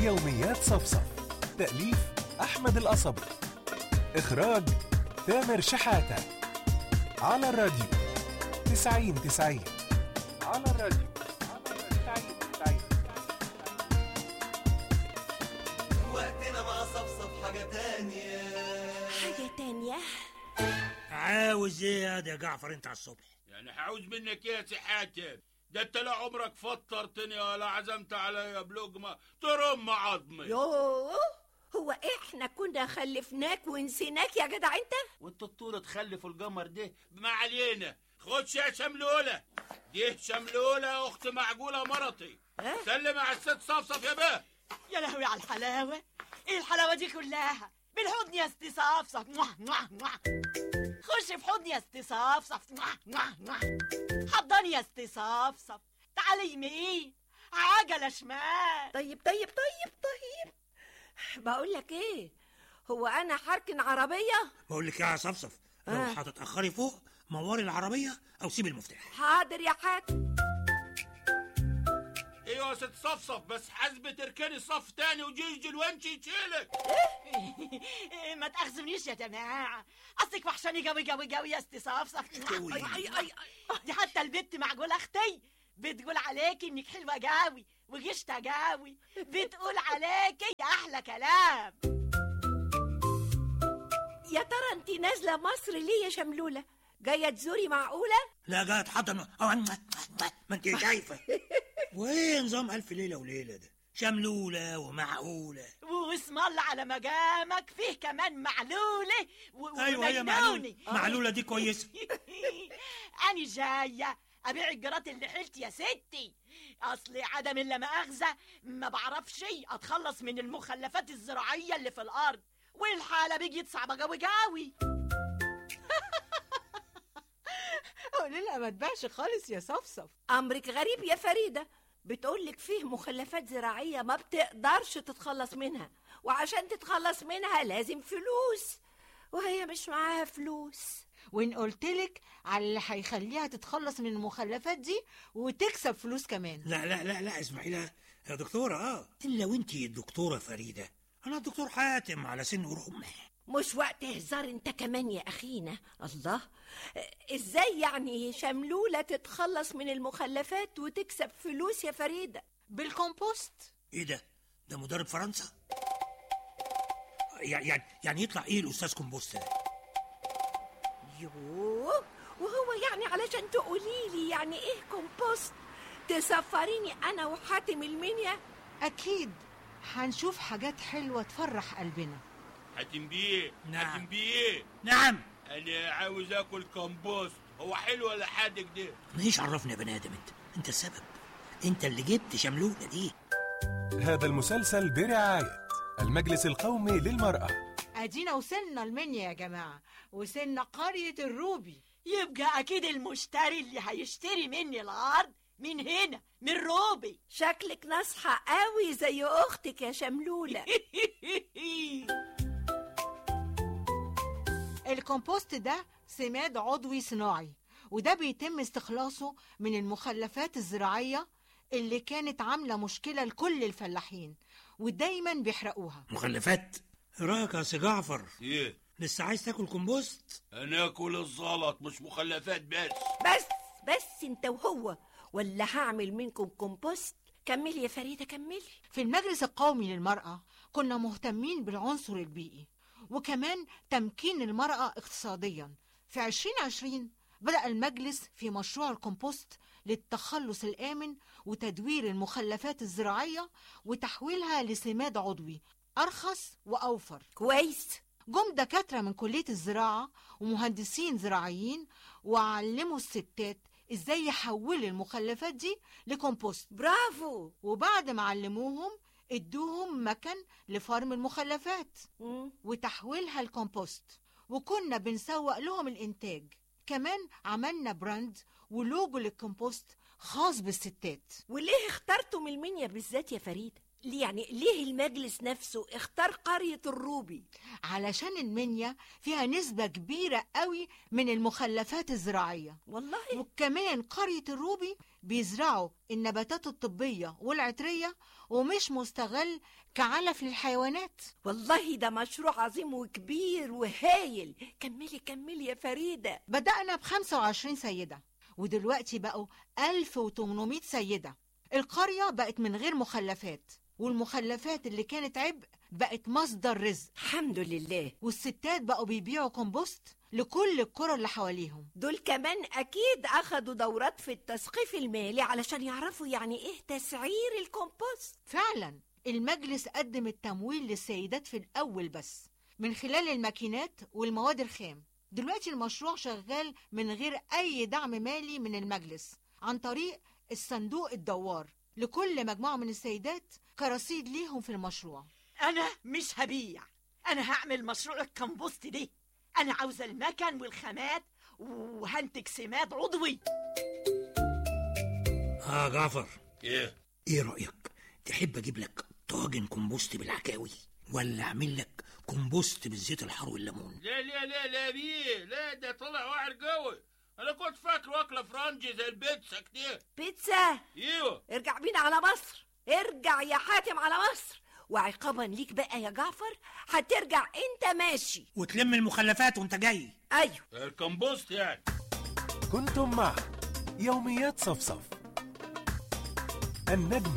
يوميات صفصف تأليف أحمد القصبي إخراج تامر شحاتة على الراديو تسعين تسعين على الراديو تسعين تسعين وقتنا مع صفصف حاجة تانية حاجة تانية عاوز ايه يا جعفر انت على الصبح يعني هعوز منك ايه يا سي حاتم ده انت لا عمرك فطرتني ولا عزمت عليا بلقمه ترم عظمي يوه هو احنا كنا خلفناك ونسيناك يا جدع انت وانتوا الطول تخلفوا القمر ده ما علينا خدش يا شملوله دي شملوله اخت معجوله مرتي ها؟ سلم على الست صفصف يا باه يا لهوي على الحلاوة ايه الحلاوة دي كلها بالحضن يا استي صفصف موah، موah، موah. خش في حضني يا استي صفصف موah، موah، موah. حضني يا استي صفصف تعالي يمين عجلة شمال طيب طيب طيب طيب بقول لك ايه هو انا هركن عربية بقول لك يا صفصف لو آه. هتتاخري فوق موري العربيه او سيب المفتاح حاضر يا حاتم ايوه يا ست صفصف بس حسب تركني صف تاني وجيجي الونش يشيلك إيه، ما تأخذنيش يا جماعة أصلك وحشاني قوي قوي قوي يا استي صفصف قوي. أي أي أي دي حتى البت معجول أختي بتقول عليكي إنك حلوة قوي وجشتة قوي بتقول عليكي أحلى كلام يا ترى انت نازلة مصر ليه يا شملولة جاية تزوري معقولة لا جاي اتحضن أو ما انت شايفه وايه نظام الف ليله وليله ده شملوله ومعقوله واسم الله على مقامك فيه كمان معلولة و- ايوه هي ومجنونة. معلوله معلوله دي كويسه أنا جاية أبيع الجرات اللي حلت يا ستي أصلي عدم إلا مؤاخذة ما بعرفش أتخلص من المخلفات الزراعية اللي في الأرض والحالة بيجي صعبة قوي قوي قولي لها ما تبيعش خالص يا صفصف امرك غريب يا فريدة بتقولك فيه مخلفات زراعية ما بتقدرش تتخلص منها وعشان تتخلص منها لازم فلوس وهي مش معاها فلوس وان قلتلك على اللي هيخليها تتخلص من المخلفات دي وتكسب فلوس كمان لا لا لا لا اسمعي لها يا دكتوره اه الا وانت الدكتوره فريده انا الدكتور حاتم على سن ورمح مش وقت هزار انت كمان يا اخينا الله ازاي يعني شملولة تتخلص من المخلفات وتكسب فلوس يا فريدة بالكمبوست ايه ده ده مدرب فرنسا يعني يعني يعني يطلع ايه الاستاذ كومبوست ده يوه وهو يعني علشان تقولي لي يعني ايه كومبوست تسفريني انا وحاتم المنيا اكيد هنشوف حاجات حلوه تفرح قلبنا حاتم بيه نعم. حاتم بيه نعم انا عاوز اكل كمبوست هو حلو ولا حادق ده ما ايش عرفني يا بني ادم انت انت السبب انت اللي جبت شملوله دي هذا المسلسل برعاية المجلس القومي للمرأة ادينا وصلنا المنيا يا جماعه وصلنا قريه الروبي يبقى أكيد المشتري اللي هيشتري مني الأرض من هنا من روبي شكلك ناصحة قوي زي اختك يا شملولة الكمبوست ده سماد عضوي صناعي وده بيتم استخلاصه من المخلفات الزراعيه اللي كانت عامله مشكله لكل الفلاحين ودايما بيحرقوها مخلفات إيه رايك يا سي جعفر ايه لسه عايز تاكل كومبوست انا اكل الزلط مش مخلفات بس بس بس انت وهو ولا هعمل منكم كومبوست كملي يا فريدة كملي في المجلس القومي للمرأة كنا مهتمين بالعنصر البيئي وكمان تمكين المرأة اقتصاديا في 2020 بدأ المجلس في مشروع الكمبوست للتخلص الآمن وتدوير المخلفات الزراعية وتحويلها لسماد عضوي أرخص وأوفر كويس جم دكاترة من كلية الزراعة ومهندسين زراعيين وعلموا الستات ازاي يحولوا المخلفات دي لكمبوست برافو وبعد ما علموهم ادوهم مكن لفرم المخلفات مم. وتحويلها لكمبوست وكنا بنسوق لهم الانتاج كمان عملنا براند ولوجو للكمبوست خاص بالستات وليه اخترتم المنيا بالذات يا فريدة ليه يعني ليه المجلس نفسه اختار قرية الروبي علشان المنيا فيها نسبة كبيرة قوي من المخلفات الزراعية والله وكمان قرية الروبي بيزرعوا النباتات الطبية والعطرية ومش مستغل كعلف للحيوانات والله ده مشروع عظيم وكبير وهايل كملي كملي يا فريدة بدأنا ب 25 سيدة ودلوقتي بقوا 1800 سيدة القرية بقت من غير مخلفات والمخلفات اللي كانت عبء بقت مصدر رزق الحمد لله والستات بقوا بيبيعوا كومبوست لكل القرى اللي حواليهم دول كمان أكيد أخدوا دورات في التثقيف المالي علشان يعرفوا يعني إيه تسعير الكومبوست فعلا المجلس قدم التمويل للسيدات في الأول بس من خلال الماكينات والمواد الخام دلوقتي المشروع شغال من غير أي دعم مالي من المجلس عن طريق الصندوق الدوار لكل مجموعة من السيدات كرصيد ليهم في المشروع انا مش هبيع انا هعمل مشروع الكمبوست دي انا عاوزه المكن والخامات وهنتج سماد عضوي اه جعفر ايه ايه رأيك تحب اجيب لك طاجن كومبوست بالعكاوي ولا اعمل لك كومبوست بالزيت الحار والليمون لا لا لا لا بيه لا ده طلع واعر قوي انا كنت فاكره واكله فرنجي زي البيتزا كده بيتزا ايوه ارجع بينا على مصر ارجع يا حاتم على مصر وعقابا ليك بقى يا جعفر هترجع انت ماشي وتلم المخلفات وانت جاي ايوه الكمبوست يعني كنتم مع يوميات صفصف النجم